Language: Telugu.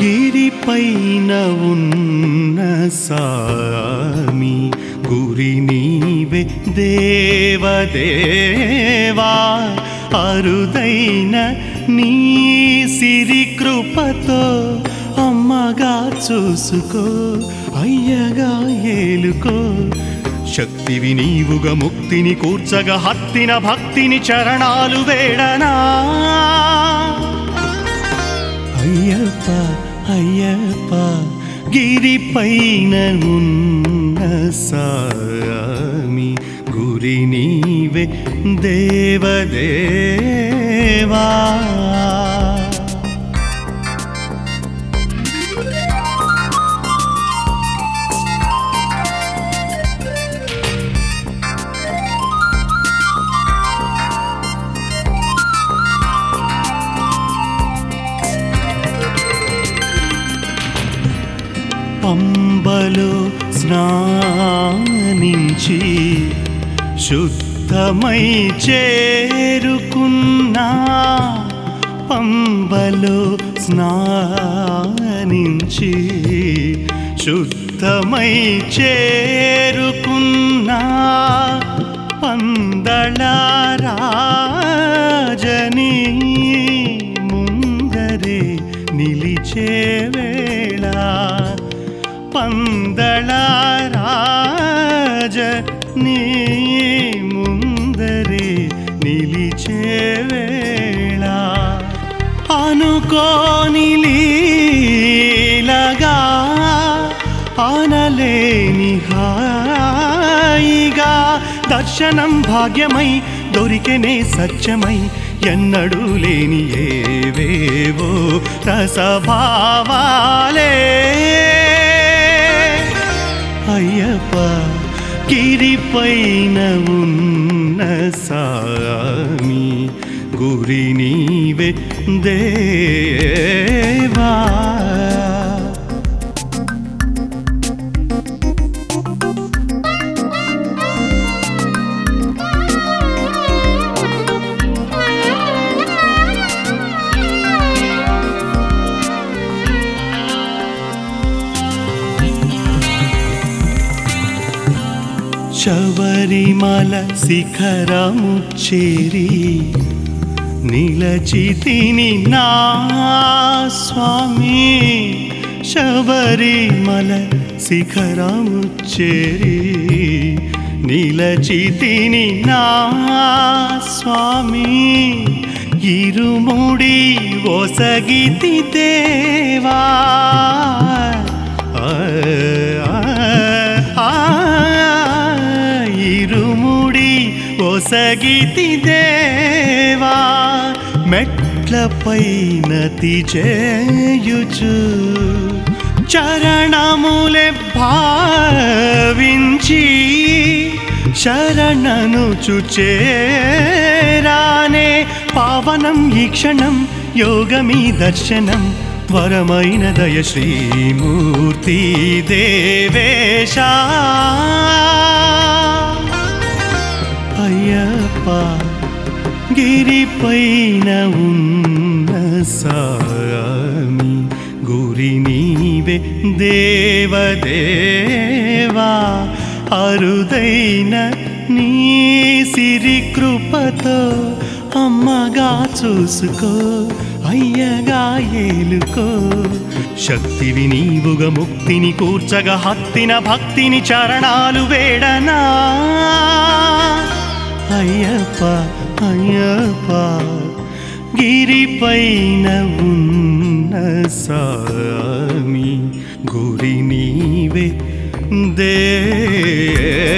గిరిపైన ఉన్న సామి గురి నీవే దేవదేవా అరుదైన నీ సిరి కృపతో అమ్మగా చూసుకో అయ్యగా ఏలుకో శక్తివి నీవుగా ముక్తిని కూర్చగా హత్తిన భక్తిని చరణాలు వేడనా అయ్యప్ప అయ్యప్ప గిరిపైన ఉన్న సామి గురి నీవే దేవదేవా పంబలో స్నానించి శుద్ధమై చేరుకున్నా పంబలో స్నానించి శుద్ధమై చేరుకున్నా పందళరాజని ముందరే నిలిచే వేళ పందళరాజ నీ ముందరే నిలిచే వేళ అనుకోని లీలగా ఆనలేని హాయిగా దర్శనం భాగ్యమై దొరికెనే సత్యమై ఎన్నడూ లేని ఏవేవో రసభావాలే అయ్యప్ప గిరిపైన ఉన్న సామి గురి నీవే దేవా శబరిమల శిఖరము చేరి నిలచితిని నా స్వామి శబరిమల శిఖరము చేరి నిలచితిని నా స్వామి ఇరుముడి ఒసగితి దేవా ఆ, ఆ, ఆ, ఇరుముడి ఒసగితి దేవా మెట్లపైన చేయుచు చరణములే భావించి శరణను చుచేరానే పావనం ఈ క్షణం యోగమీ దర్శనం వరమైన దయ శ్రీమూర్తి దేవేశ అయ్యప్ప గిరిపైన ఉన్న సామి గురి నీవే దేవదేవా అరుదైన నీ సిరి కృపతో అమ్మగా చూసుకో అయ్యగా ఏలుకో శక్తివి నీవుగా ముక్తిని కూర్చగా హత్తిన భక్తిని చరణాలు వేడనా అయ్యప్ప అయ్యప్ప గిరిపైన ఉన్న సామి గురి నీవే దే